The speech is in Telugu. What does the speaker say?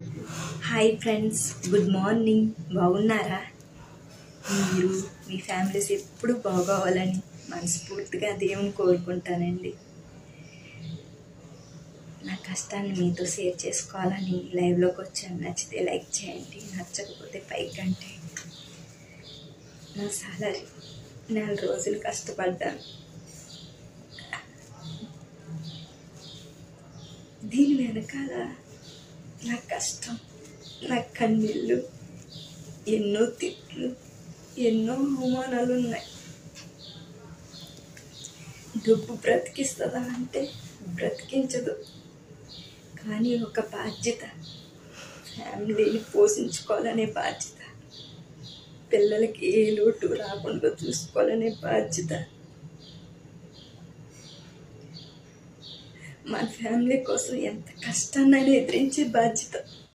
హాయ్ ఫ్రెండ్స్ గుడ్ మార్నింగ్ బాగున్నారా మీరు మీ ఫ్యామిలీస్ ఎప్పుడు బాగోవాలని మనస్ఫూర్తిగా దేవుని కోరుకుంటానండి నా కష్టాన్ని మీతో షేర్ చేసుకోవాలని లైవ్లోకి వచ్చాను నచ్చితే లైక్ చేయండి నచ్చకపోతే పైకి అంటే నా సాలరీ నెల రోజులు కష్టపడ్డాను దీని వెనకాల నా కష్టం నా కన్నీళ్ళు ఎన్నో తిట్లు ఎన్నో అవమానాలు ఉన్నాయి డబ్బు బ్రతికిస్తుందా అంటే బ్రతికించదు కానీ ఒక బాధ్యత ఫ్యామిలీని పోషించుకోవాలనే బాధ్యత పిల్లలకి ఏ లోటు రాకుండా చూసుకోవాలనే బాధ్యత మన ఫ్యామిలీ కోసం ఎంత కష్టాన్నైనా ఎదిరించే బాధ్యత